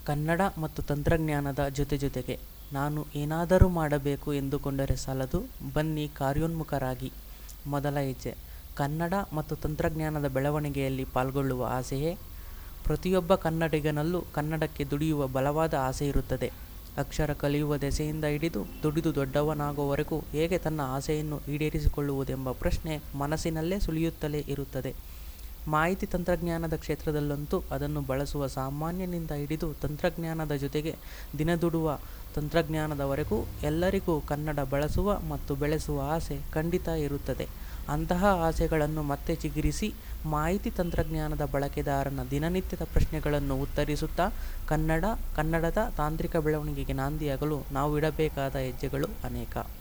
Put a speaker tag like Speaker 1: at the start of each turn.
Speaker 1: ಕನ್ನಡ ಮತ್ತು ತಂತ್ರಜ್ಞಾನದ ಜೊತೆ ಜೊತೆಗೆ ನಾನು ಏನಾದರೂ ಮಾಡಬೇಕು ಎಂದುಕೊಂಡರೆ ಸಾಲದು ಬನ್ನಿ ಕಾರ್ಯೋನ್ಮುಖರಾಗಿ ಮೊದಲ ಹೆಜ್ಜೆ ಕನ್ನಡ ಮತ್ತು ತಂತ್ರಜ್ಞಾನದ ಬೆಳವಣಿಗೆಯಲ್ಲಿ ಪಾಲ್ಗೊಳ್ಳುವ ಆಸೆಯೇ ಪ್ರತಿಯೊಬ್ಬ ಕನ್ನಡಿಗನಲ್ಲೂ ಕನ್ನಡಕ್ಕೆ ದುಡಿಯುವ ಬಲವಾದ ಆಸೆ ಇರುತ್ತದೆ ಅಕ್ಷರ ಕಲಿಯುವ ದೆಸೆಯಿಂದ ಹಿಡಿದು ದುಡಿದು ದೊಡ್ಡವನಾಗುವವರೆಗೂ ಹೇಗೆ ತನ್ನ ಆಸೆಯನ್ನು ಈಡೇರಿಸಿಕೊಳ್ಳುವುದೆಂಬ ಪ್ರಶ್ನೆ ಮನಸ್ಸಿನಲ್ಲೇ ಸುಳಿಯುತ್ತಲೇ ಇರುತ್ತದೆ ಮಾಹಿತಿ ತಂತ್ರಜ್ಞಾನದ ಕ್ಷೇತ್ರದಲ್ಲಂತೂ ಅದನ್ನು ಬಳಸುವ ಸಾಮಾನ್ಯನಿಂದ ಹಿಡಿದು ತಂತ್ರಜ್ಞಾನದ ಜೊತೆಗೆ ದಿನದುಡುವ ತಂತ್ರಜ್ಞಾನದವರೆಗೂ ಎಲ್ಲರಿಗೂ ಕನ್ನಡ ಬಳಸುವ ಮತ್ತು ಬೆಳೆಸುವ ಆಸೆ ಖಂಡಿತ ಇರುತ್ತದೆ ಅಂತಹ ಆಸೆಗಳನ್ನು ಮತ್ತೆ ಚಿಗುರಿಸಿ ಮಾಹಿತಿ ತಂತ್ರಜ್ಞಾನದ ಬಳಕೆದಾರನ ದಿನನಿತ್ಯದ ಪ್ರಶ್ನೆಗಳನ್ನು ಉತ್ತರಿಸುತ್ತಾ ಕನ್ನಡ ಕನ್ನಡದ ತಾಂತ್ರಿಕ ಬೆಳವಣಿಗೆಗೆ ನಾಂದಿಯಾಗಲು ನಾವು ಇಡಬೇಕಾದ ಹೆಜ್ಜೆಗಳು ಅನೇಕ